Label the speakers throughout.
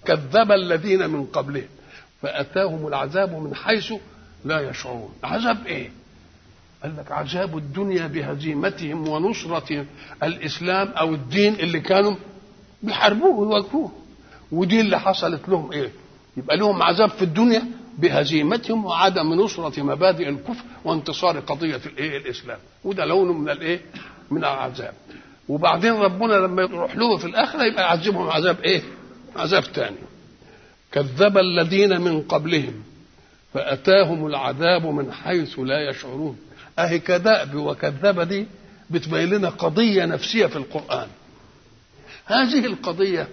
Speaker 1: كذب الذين من قبلهم فأتاهم العذاب من حيث لا يشعرون عذاب ايه قال لك عذاب الدنيا بهزيمتهم ونصرة الإسلام أو الدين اللي كانوا بيحاربوه ويواجهوه ودي اللي حصلت لهم ايه يبقى لهم عذاب في الدنيا بهزيمتهم وعدم نصرة مبادئ الكفر وانتصار قضية الايه الإسلام وده لون من الايه من العذاب وبعدين ربنا لما يروح له في الآخرة يبقى يعذبهم عذاب ايه عذاب تاني كذب الذين من قبلهم فأتاهم العذاب من حيث لا يشعرون أهي كذاب وكذب دي بتبين لنا قضية نفسية في القرآن هذه القضية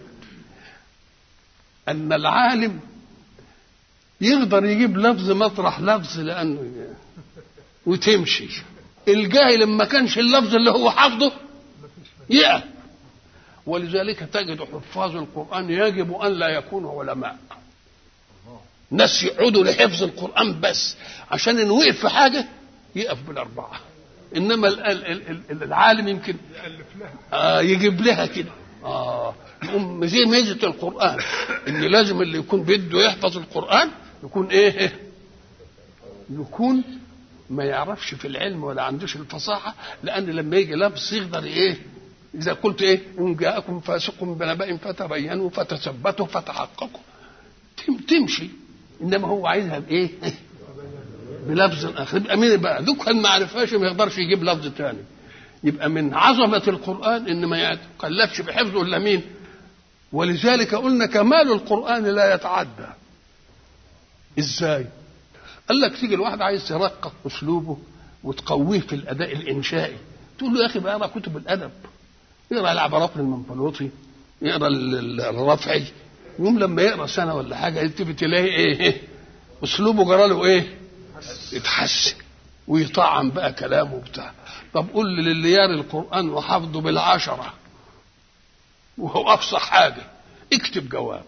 Speaker 1: أن العالم يقدر يجيب لفظ مطرح لفظ لأنه وتمشي الجاهل ما كانش اللفظ اللي هو حافظه يقف ولذلك تجد حفاظ القرآن يجب أن لا يكونوا علماء ناس يقعدوا لحفظ القرآن بس عشان إن وقف في حاجة يقف بالأربعة إنما العالم يمكن آه يجيب لها كده آه يقوم زي ميزة القرآن إن لازم اللي يكون بده يحفظ القرآن يكون إيه يكون ما يعرفش في العلم ولا عندوش الفصاحة لأن لما يجي لفظ يقدر إيه إذا قلت إيه إن جاءكم فاسق بنبأ فتبينوا فتثبتوا فتحققوا تمشي إنما هو عايزها بإيه؟ بلفظ آخر يبقى مين بقى؟ دوك ما عرفهاش ما يقدرش يجيب لفظ تاني يبقى من عظمة القرآن إن ما يتكلفش بحفظه إلا مين؟ ولذلك قلنا كمال القرآن لا يتعدى إزاي؟ قال لك تيجي الواحد عايز ترقق أسلوبه وتقويه في الأداء الإنشائي تقول له يا أخي بقى اقرا كتب الأدب يقرا العبارات المنفلوطي يقرا الرفعي يوم لما يقرا سنه ولا حاجه تبي تلاقي ايه اسلوبه جرى له ايه يتحسن ويطعم بقى كلامه بتاع طب قول للي ياري القران وحافظه بالعشره وهو افصح حاجه اكتب جواب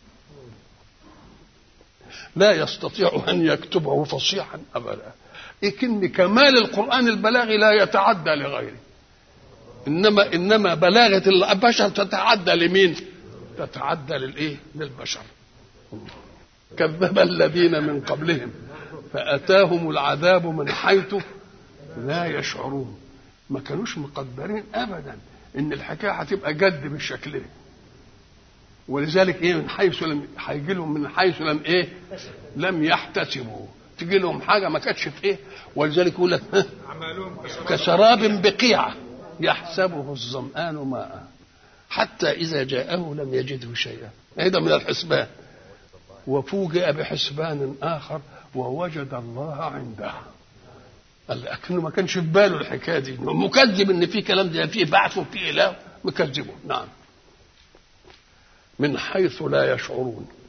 Speaker 1: لا يستطيع ان يكتبه فصيحا ابدا لكن كمال القران البلاغي لا يتعدى لغيره انما انما بلاغه البشر تتعدى لمين؟ تتعدى للايه؟ للبشر. كذب الذين من قبلهم فاتاهم العذاب من حيث لا يشعرون. ما كانوش مقدرين ابدا ان الحكايه هتبقى جد بالشكل ده. ولذلك ايه من حيث لم هيجي لهم من حيث لم ايه؟ لم يحتسبوا. تجي لهم حاجه ما كانتش في ايه؟ ولذلك يقول لك كسراب بقيعه يحسبه الظمآن ماء حتى إذا جاءه لم يجده شيئا هذا من الحسبان وفوجئ بحسبان آخر ووجد الله عنده قال لكنه ما كانش في باله الحكايه دي مكذب ان في كلام ده فيه بعث وفيه اله مكذبه نعم من حيث لا يشعرون